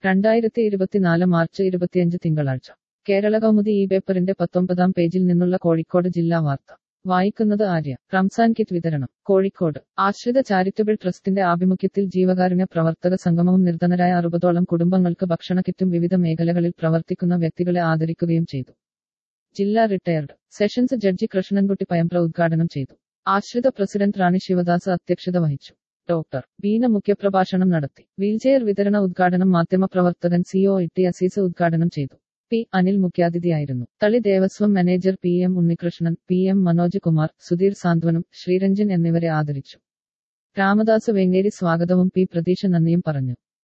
രണ്ടായിരത്തി ഇരുപത്തിനാല് മാർച്ച് ഇരുപത്തിയഞ്ച് തിങ്കളാഴ്ച കേരള കൗമുദി ഈ പേപ്പറിന്റെ പത്തൊമ്പതാം പേജിൽ നിന്നുള്ള കോഴിക്കോട് ജില്ലാ വാർത്ത വായിക്കുന്നത് ആര്യ റംസാൻ കിറ്റ് വിതരണം കോഴിക്കോട് ആശ്രിത ചാരിറ്റബിൾ ട്രസ്റ്റിന്റെ ആഭിമുഖ്യത്തിൽ ജീവകാരുണ്യ പ്രവർത്തക സംഗമവും നിർധനരായ അറുപതോളം കുടുംബങ്ങൾക്ക് ഭക്ഷണ കിറ്റും വിവിധ മേഖലകളിൽ പ്രവർത്തിക്കുന്ന വ്യക്തികളെ ആദരിക്കുകയും ചെയ്തു ജില്ലാ retired sessions judge Krishnankutty Payambra ഉദ്ഘാടനം ചെയ്തു ആശ്രിത പ്രസിഡന്റ് റാണി ശിവദാസ് അധ്യക്ഷത വഹിച്ചു ഡോക്ടർ ബീന മുഖ്യപ്രഭാഷണം നടത്തി വീൽചെയർ വിതരണ ഉദ്ഘാടനം മാധ്യമപ്രവർത്തകൻ സിഒ ഇട്ടി അസീസ് ഉദ്ഘാടനം ചെയ്തു പി അനിൽ മുഖ്യാതിഥിയായിരുന്നു Thali Devaswom manager P M Unnikrishnan P M Manoj Kumar Sudheer സാന്ത്വനം ശ്രീരഞ്ജൻ എന്നിവരെ ആദരിച്ചു രാമദാസ് വെങ്ങേരി സ്വാഗതവും പി പ്രതീഷ നന്ദിയും പറഞ്ഞു